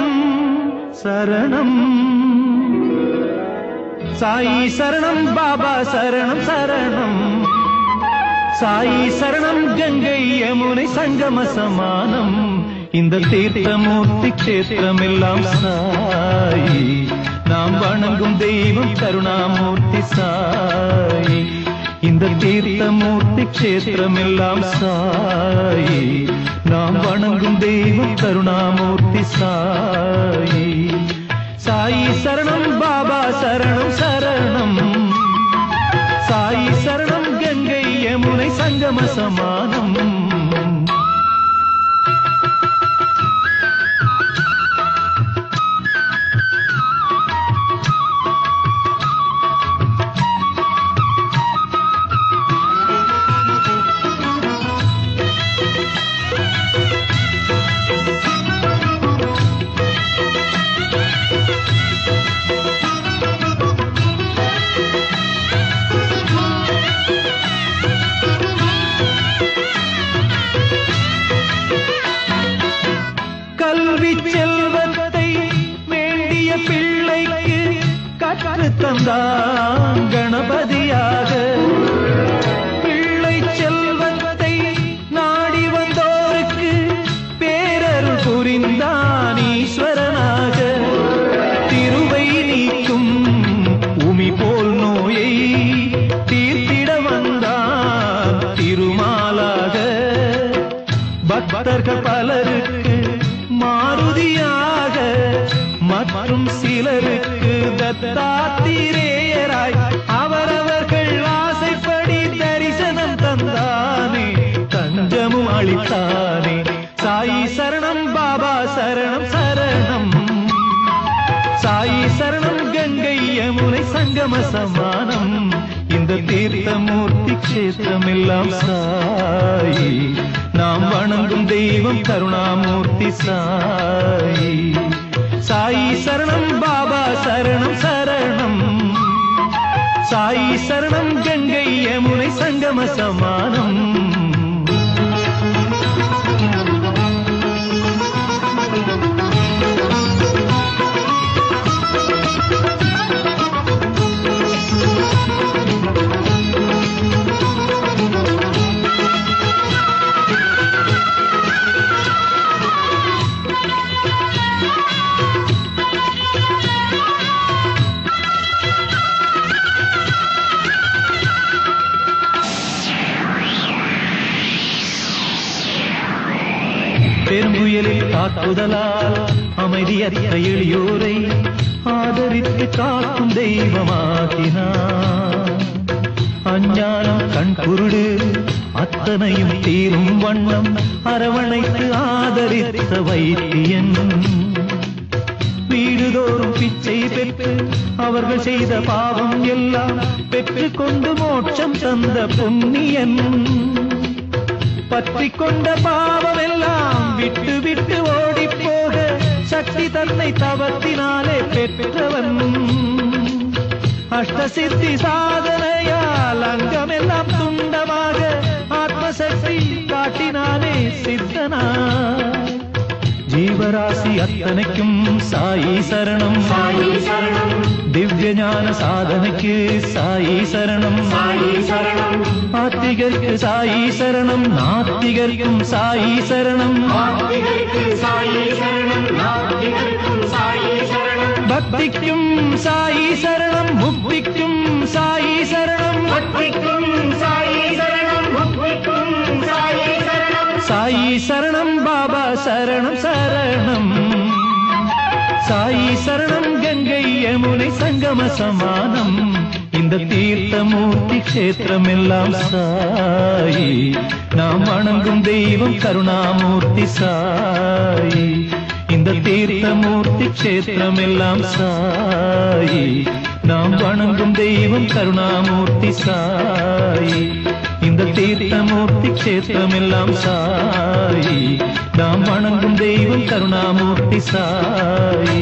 சரணம் சரணம் சாயி சரணம் பாபா சரணம் சரணம் சாயி சரணம் கங்கை யமுனை சங்கம சமானம் இந்த தீர்த்தமூர்த்தி கஷேத்திரம் எல்லாம் சாயி நாம் வணங்கும் தெய்வம் கருணாமூர்த்தி சாயி இந்த தீர்த்தமூர்த்தி கஷேத்திரம் எல்லாம் சாயி நாம் வணங்கும் தெய்வம் கருணாமூர்த்தி சாயி சாயி சரணம் பாபா சரணம் சரணம் சாயி சரணம் கங்கை யமுனை சங்கம சமானம் கல்வி செல்வத்தை வேண்டிய பிள்ளைக்கு கற்று தந்தான் கணபதியாக பிள்ளை செல்வத்தை நாடி வந்தோருக்கு பேரருள் புரிந்தான் ஈஸ்வரனாக திருவை நீக்கும் உமி போல் நோயை தீர்த்திட வந்தான் திருமாலாக பக்தர்கள் பலருக்கு மாருதியாக மற்றும் சிலருக்கு தத்தாத்திரேயராய் அவரவர்கள் ஆசைப்படி தரிசனம் தந்தானே தஞ்சமும் அளித்தானே சாயி சரணம் பாபா சரணம் சரணம் சாயி சரணம் கங்கை யமுனை சங்கம சமானம் இந்த தீர்த்தமூர்த்தி கஷேத்திரம் எல்லாம் சாயி நாம் வணங்கும் தெய்வம் கருணாமூர்த்தி சாயி சாயி சரணம் பாபா சரணம் சரணம் சாயி சரணம் கங்கை யமுனை சங்கம சமானம் பெருங்குயலில் தாக்குதலால் அமைதியற்ற எளியோரை ஆதரித்து காக்கும் தெய்வமாகினார் அஞ்ஞானம் கண் குருடு அத்தனையும் தீரும் வண்ணம் அரவணைத்து ஆதரித்த வைத்தியன் வீடுதோறும் பிச்சை பெற்று அவர்கள் செய்த பாவம் எல்லாம் பெற்றுக் கொண்டு மோட்சம் தந்த புண்ணியன் பற்றி கொண்ட பாவம் எல்லாம் விட்டு விட்டு ஓடி போக சக்தி தன்னை தவத்தினாலே பெற்றவன் அஷ்டசித்தி சாதனையால் அங்கமெல்லாம் துண்டமாக ஆத்மசக்தி காட்டினானே சித்தனா ஜீவராசி அத்தனைக்கும் சாயி சரணம் சாயி சரணம் திவ்ய ஞான சாதனைக்கு சாயி சரணம் சாயி சரணம் ஆத்திகர்க்கு சாயி சரணம் நாத்திகர்க்கும் சாயி சரணம் ஆத்திகருக்கு சாயி சரணம் நாத்திகருக்கும் சாயி சரணம் பக்திக்கும் சாயி சரணம் முக்திக்கும் சாயி சரணம் பக்திக்கும் சாயி சரணம் முக்திக்கும் சாயி சரணம் சாயி சரணம் பாபா சரணம் சரணம் சாயி சரணம் கங்கை யமுனை சங்கம சமானம் இந்த தீர்த்தமூர்த்தி கஷேத்திரம் எல்லாம் சாயி நாம் வணங்கும் தெய்வம் கருணாமூர்த்தி சாயி இந்த தீர்த்தமூர்த்தி கஷேத்திரம் எல்லாம் சாயி நாம் வணங்கும் தெய்வம் கருணாமூர்த்தி சாயி இந்த தீர்த்தமூர்த்தி கஷேத்திரம் எல்லாம் சாயி நாம் வணங்கும் தெய்வம் கருணாமூர்த்தி சாயி